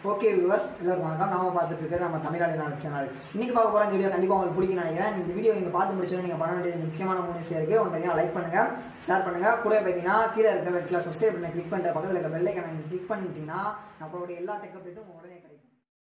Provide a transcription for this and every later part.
Okay viewers எல்லாருக்கும் வணக்கம் நாம பார்த்துட்டு இருக்கிறது நம்ம தமிழாளி நாள் சேனல் இன்னைக்கு பார்க்க போகிற இந்த வீடியோ கண்டிப்பாக உங்களுக்கு பிடிக்கும்னு நினைக்கிறேன் இந்த வீடியோ நீங்கள் பார்த்து முடிச்சோன்னு நீங்கள் பண்ண வேண்டியது முக்கியமான மூணு விஷயம் இருக்குது ஒன்று பார்த்தீங்கன்னா லைக் பண்ணுங்க ஷேர் பண்ணுங்க கூட பார்த்தீங்கன்னா கீழே இருக்கிற இடத்துல சப்ஸ்கிரைப் பண்ணி கிளிக் பண்ணிட்டு பக்கத்தில் இருக்க பெல் ஐக்கனை நீங்கள் கிளிக் பண்ணிட்டீங்கன்னா நம்மளுடைய எல்லா டெக் அப்டேட்டும் உடனே கிடைக்கும்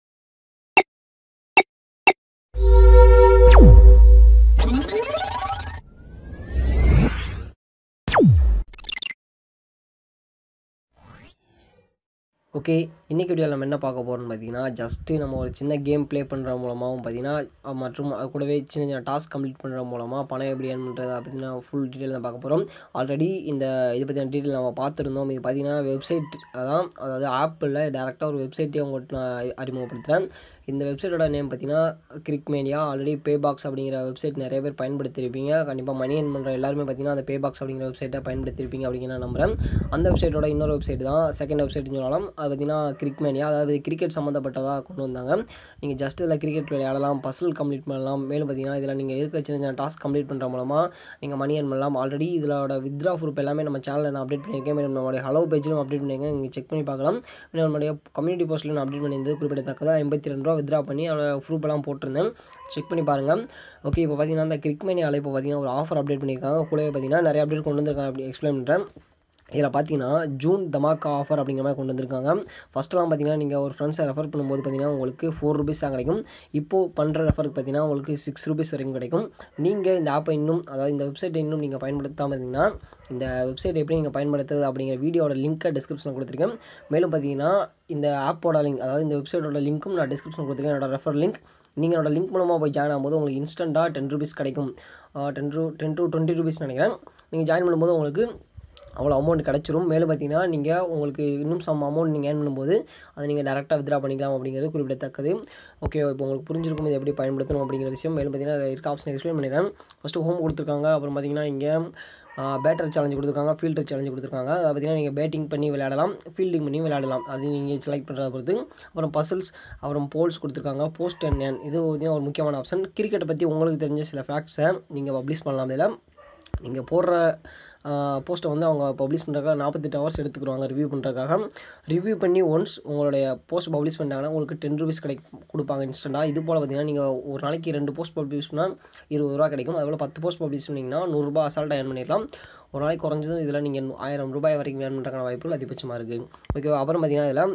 ஓகே இன்றைக்கி வீடியோவில் நம்ம என்ன பார்க்க போகிறோம்னு பார்த்தீங்கன்னா ஜஸ்ட்டு நம்ம ஒரு சின்ன கேம் ப்ளே பண்ணுற மூலமாகவும் பார்த்தீங்கன்னா அஹ் மற்றும் அது கூடவே சின்ன சின்ன டாஸ்க் கம்ப்ளீட் பண்ணுற மூலமாக பணம் எப்படி ஏர்ன் பண்ணுறது பார்த்தீங்கன்னா ஃபுல் டீட்டெயில் தான் பார்க்க போகிறோம் ஆல்ரெடி இந்த இது பற்றின டீட்டெயில் நம்ம பார்த்துருந்தோம் இது பார்த்தீங்கன்னா வெப்சைட் அதான் அதாவது ஆப்பில் டேரெக்டாக ஒரு வெப்சைட்டே உங்கள்கிட்ட நான் அறிமுகப்படுத்துகிறேன் இந்த வெப்சைட்டோட நேம் பார்த்தீங்கன்னா கிரிக்மேனியா ஆல்ரெடி பே பாக்ஸ் அப்படிங்கிற வெப்சைட் நிறைய பேர் பயன்படுத்தியிருப்பீங்க கண்டிப்பாக மணி ஏர்ன் பண்ணுற எல்லாருமே பார்த்தீங்கன்னா அந்த பே பாக்ஸ் அப்படிங்கிற வெப்சைட்டை பயன்படுத்தியிருப்பீங்க அப்படின்னு நான் நம்புறேன் அந்த வெப்சைட்டோட இன்னொரு வெப்சைட் தான் செகண்ட் வெப்சைட்னு சொல்லலாம் அது பார்த்தீங்கன்னா கிரிக்மேனியா அதாவது கிரிக்கெட் சம்மந்தப்பட்டதாக கொண்டு வந்தாங்க நீங்கள் ஜஸ்ட் இதில் கிரிக்கெட் விளையாடலாம் பசில் கம்ப்ளீட் பண்ணலாம் மேலும் பார்த்தீங்கன்னா இதில் நீங்கள் இருக்கிற சின்ன சின்ன டாஸ்க் கம்ப்ளீட் பண்ணுற மூலமாக நீங்கள் மணி ஏர்ன் பண்ணலாம் ஆல்ரெடி இதோட வித்ரா ப்ரூஃப் எல்லாமே நம்ம சேனலில் நான் அப்டேட் பண்ணியிருக்கேன் மேலும் நம்மளுடைய ஹலோ பேஜிலும் அப்டேட் பண்ணியிருக்கேன் நீங்கள் செக் பண்ணி பார்க்கலாம் மேலும் நம்மளுடைய கம்யூனிட்டி போஸ்ட்டில் நான் அப்டேட் பண்ணியிருந்தது குறிப்பிடத்தக்கதாக எண்பத்தி ரெண்டு ரூபா வித்ரா பண்ணி அதோட ப்ரூஃப் எல்லாம் போட்டிருந்தேன் செக் பண்ணி பாருங்கள் ஓகே இப்போ பார்த்தீங்கன்னா அந்த கிரிக்மேனியாவில் இப்போ பார்த்தீங்கன்னா ஒரு ஆஃபர் அப்டேட் பண்ணியிருக்காங்க கூடவே பார்த்தீங்கன்னா நிறைய அப்டேட் கொண்டு வந்திருக்காங்க அப்படி எக்ஸ்பிளைன் பண்ணுறேன் இதில் பார்த்தீங்கன்னா ஜூன் தமாக்கா ஆஃபர் அப்படிங்கிற மாதிரி கொண்டு வந்திருக்காங்க ஃபஸ்ட்டெல்லாம் பார்த்தீங்கன்னா நீங்கள் ஒரு ஃப்ரெண்ட்ஸை ரெஃபர் பண்ணும்போது பார்த்தீங்கன்னா உங்களுக்கு ஃபோர் ருபீஸ் தான் கிடைக்கும் இப்போது பண்ணுற ரெஃபருக்கு பார்த்தீங்கன்னா உங்களுக்கு சிக்ஸ் ருபீஸ் வரைக்கும் கிடைக்கும் நீங்கள் இந்த ஆப்பை இன்னும் அதாவது இந்த வெப்சைட்டை இன்னும் நீங்கள் பயன்படுத்தாமல் இருந்தீங்கன்னா இந்த வெப்சைட் எப்படி நீங்கள் பயன்படுத்துறது அப்படிங்கிற வீடியோட லிங்க்கை டிஸ்கிரிப்ஷனில் கொடுத்துருக்கேன் மேலும் பார்த்தீங்கன்னா இந்த ஆப்போட லிங்க் அதாவது இந்த வெப்சைட்டோட லிங்க்கும் நான் டிஸ்கிரிப்ஷனில் கொடுத்துருக்கேன் என்னோட ரெஃபர் லிங்க் நீங்கள் என்னோட லிங்க் மூலமாக போய் ஜாயின் ஆகும்போது உங்களுக்கு இன்ஸ்டண்ட்டாக டென் ருபீஸ் கிடைக்கும் ten to ten to twenty rupees நினைக்கிறேன் நீங்கள் ஜாயின் பண்ணும்போது உங்களுக்கு அவ்வளோ அமௌண்ட் கிடச்சிரும் மேலும் பார்த்தீங்கன்னா நீங்கள் உங்களுக்கு இன்னும் சம் அமௌண்ட் நீங்கள் ஏர்ன் பண்ணும்போது அதை நீங்கள் டேரெக்டாக வித்ரா பண்ணிக்கலாம் அப்படிங்கிறது குறிப்பிடத்தக்கது ஓகே இப்போ உங்களுக்கு புரிஞ்சிருக்கும் இது எப்படி பயன்படுத்தணும் அப்படிங்கிற விஷயம் மேலும் பார்த்தீங்கன்னா இருக்க ஆப்ஷன் எக்ஸ்பிளைன் பண்ணிடுறேன் ஃபஸ்ட்டு ஹோம் கொடுத்துருக்காங்க அப்புறம் பார்த்தீங்கன்னா இங்கே பேட்டர் சேலஞ்சு கொடுத்துருக்காங்க ஃபீல்டர் சேலஞ்சு கொடுத்துருக்காங்க அதை பார்த்தீங்கன்னா நீங்கள் பேட்டிங் பண்ணி விளையாடலாம் ஃபீல்டிங் பண்ணி விளையாடலாம் அது நீங்கள் செலக்ட் பண்ணுறத பொறுத்து அப்புறம் பசில்ஸ் அப்புறம் போல்ஸ் கொடுத்துருக்காங்க போஸ்ட் அண்ட் ஏன் இது பார்த்தீங்கன்னா ஒரு முக்கியமான ஆப்ஷன் கிரிக்கெட்டை பற்றி உங்களுக்கு தெரிஞ்ச சில ஃபேக்ட்ஸை நீங்கள் பப்ளிஷ் பண்ணலாம் இதில் நீங்கள் போடுற போஸ்ட்டை வந்து அவங்க பப்ளிஷ் பண்ணுறதுக்காக நாற்பத்தெட்டு ஹவர்ஸ் எடுத்துக்கிடுவாங்க ரிவ்யூ பண்ணுறதுக்காக ரிவ்யூ பண்ணி ஒன்ஸ் உங்களுடைய போஸ்ட் பப்ளிஷ் பண்ணிட்டாங்கன்னா உங்களுக்கு டென் ருபீஸ் கிடை கொடுப்பாங்க இன்ஸ்டண்ட்டாக இது போல் பார்த்தீங்கன்னா நீங்கள் ஒரு நாளைக்கு ரெண்டு போஸ்ட் பப்ளிஷ் பண்ணால் இருபது ரூபா கிடைக்கும் அதுபோல் பத்து போஸ்ட் பப்ளிஷ் பண்ணிங்கன்னா நூறுரூபா அசால்ட்டாக ஏர்ன் பண்ணிடலாம் ஒரு நாளைக்கு குறைஞ்சதும் இதில் நீங்கள் ஆயிரம் ரூபாய் வரைக்கும் ஏர்ன் பண்ணுறதுக்கான வாய்ப்புகள் அதிகபட்சமாக இருக்குது ஓகே அப்புறம் பார்த்தீங்கன்னா இதில்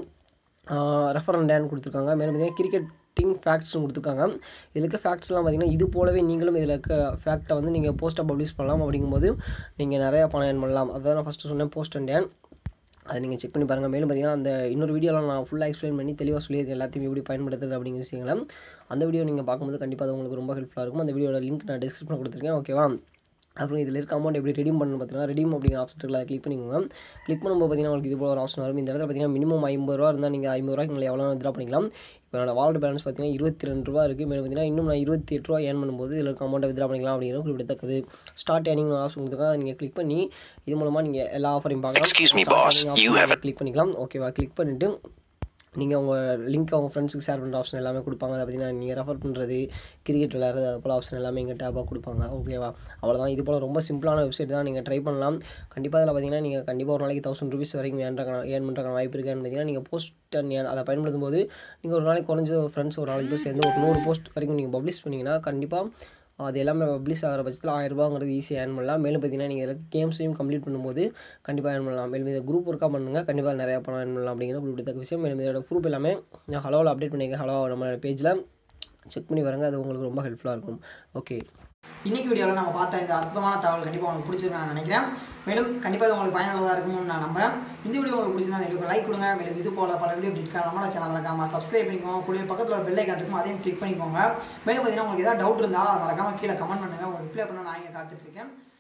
ரெஃபரன் டேன் கொடுத்துருக்காங்க மேலும் பார்த்தீங்கன்னா கிரிக்கெட்டிங் ஃபேக்ட்ஸும் கொடுத்துருக்காங்க இதில் இருக்க ஃபேக்ட்ஸ்லாம் பார்த்தீங்கன்னா இது போலவே நீங்களும் இதில் இருக்க ஃபேக்ட்டை வந்து நீங்கள் போஸ்ட்டை பப்ளிஷ் பண்ணலாம் அப்படிங்கும்போது நீங்கள் நிறைய பணம் ஏர்ன் பண்ணலாம் அதான் நான் ஃபஸ்ட்டு சொன்னேன் போஸ்ட் அண்ட் டேன் அதை நீங்கள் செக் பண்ணி பாருங்கள் மேலும் பார்த்தீங்கன்னா அந்த இன்னொரு வீடியோவில் நான் ஃபுல்லாக எக்ஸ்பிளைன் பண்ணி தெளிவாக சொல்லியிருக்கேன் எல்லாத்தையும் எப்படி பயன்படுத்துறது அப்படிங்கிற விஷயங்களை அந்த வீடியோ நீங்கள் பார்க்கும்போது கண்டிப்பாக அது உங்களுக்கு ரொம்ப ஹெல்ப்ஃபுல்லாக இருக்கும் அந்த வீடியோட லிங்க் நான் டிஸ்கிரிப்ஷனில் கொடுத்துருக்கேன் ஓகேவா அப்புறம் இதில் இருக்க அமௌண்ட் எப்படி ரெடீம் பண்ணணும் பார்த்தீங்கன்னா ரெடீம் அப்படிங்கிற ஆப்ஷன் இருக்குல்ல கிளிக் பண்ணிக்கோங்க கிளிக் பண்ணும்போது பார்த்தீங்கன்னா உங்களுக்கு இது போல ஒரு ஆப்ஷன் வரும் இந்த இடத்துல பார்த்தீங்கன்னா மினிமம் ஐம்பது ரூபா இருந்தால் நீங்கள் ஐம்பது ரூபாய்க்கு உங்களை எவ்வளோ வித்ரா பண்ணிக்கலாம் இப்போ என்னோட வாலெட் பேலன்ஸ் பார்த்தீங்கன்னா இருபத்தி ரெண்டு ரூபா இருக்குது மேலும் பார்த்தீங்கன்னா இன்னும் நான் இருபத்தி எட்டு ரூபா ஏர்ன் பண்ணும்போது இதில் இருக்க அமௌண்ட்டை வித்ரா பண்ணிக்கலாம் அப்படிங்கிறது குறிப்பிடத்தக்கது ஸ்டார்ட் ஏர்னிங் ஆப்ஷன் கொடுத்துருக்காங்க அதை நீங்கள் கிளிக் பண்ணி இது மூலமாக நீங்கள் எல்லா ஆஃபரையும் பார்க்கலாம் Excuse me, boss. You have click பண்ணிக்கலாம் ஓகேவா கிளிக் பண்ணிவிட்டு நீங்கள் உங்கள் லிங்க் அவங்க ஃப்ரெண்ட்ஸுக்கு ஷேர் பண்ணுற ஆப்ஷன் எல்லாமே கொடுப்பாங்க அதை பார்த்தீங்கன்னா நீங்கள் ரெஃபர் பண்ணுறது கிரிக்கெட் விளையாடுறது அது போல் ஆப்ஷன் எல்லாமே இங்கே டேப்பாக கொடுப்பாங்க ஓகேவா அவ்வளோதான் இது போல் ரொம்ப சிம்பிளான வெப்சைட் தான் நீங்கள் ட்ரை பண்ணலாம் கண்டிப்பாக அதில் பார்த்தீங்கன்னா நீங்கள் கண்டிப்பாக ஒரு நாளைக்கு தௌசண்ட் ருபீஸ் வரைக்கும் ஏன் ஏர்ன் பண்ணுறக்கான வாய்ப்பு இருக்கான்னு பார்த்தீங்கன்னா நீங்கள் போஸ்ட் அண்ட் ஏன் அதை பயன்படுத்தும் போது நீங்கள் ஒரு நாளைக்கு குறைஞ்சது ஒரு ஃப்ரெண்ட்ஸ் ஒரு நாளைக்கு பேர் சேர்ந்து ஒரு நூறு போஸ்ட் வரைக்கும் நீங்கள் பப்ளிஷ் பண்ணிங்கன்னா கண்டிப்பாக அது எல்லாமே பப்ளிஷ் ஆகிற பட்சத்தில் ஆயிரம் ரூபாங்கிறது ஈஸியாக ஏர்ன் பண்ணலாம் மேலும் பார்த்தீங்கன்னா நீங்கள் இதில் கேம்ஸையும் கம்ப்ளீட் பண்ணும்போது கண்டிப்பாக ஏர்ன் பண்ணலாம் மேலும் இதை குரூப் ஒர்க்காக பண்ணுங்கள் கண்டிப்பாக நிறையா பணம் ஏர்ன் பண்ணலாம் அப்படிங்கிற குறிப்பிடத்தக்க விஷயம் மேலும் இதோட ப்ரூஃப் எல்லாமே நான் ஹலோவில் அப்டேட் பண்ணியிருக்கேன் ஹலோ நம்ம பேஜில் செக் பண்ணி வரங்க அது உங்களுக்கு ரொம்ப ஹெல்ப்ஃபுல்லாக இருக்கும் ஓகே இன்னைக்கு வீடியோவில் நம்ம பார்த்த இந்த அற்புதமான தகவல் கண்டிப்பாக உங்களுக்கு பிடிச்சிருக்கும் நான் நினைக்கிறேன் மேலும் கண்டிப்பாக இது உங்களுக்கு பயனுள்ளதாக இருக்கும்னு நான் நம்புறேன் இந்த வீடியோ உங்களுக்கு பிடிச்சிருந்தா எங்களுக்கு லைக் கொடுங்க மேலும் இது போல பல வீடியோ அப்டேட் நம்மளோட சேனல் மறக்காம சப்ஸ்கிரைப் பண்ணிக்கோங்க கூட பக்கத்தில் ஒரு பெல் ஐக்கான் இருக்கும் அதையும் கிளிக் பண்ணிக்கோங்க மேலும் பார்த்தீங்கன்னா உங்களுக்கு ஏதாவது டவுட் இருந்தால் மறக்காம கீழே கமெண்ட் பண்ணுங்க உங்களுக்கு ரிப்ளை பண்ண நான் இங்கே காத்துட்டு இருக்கேன்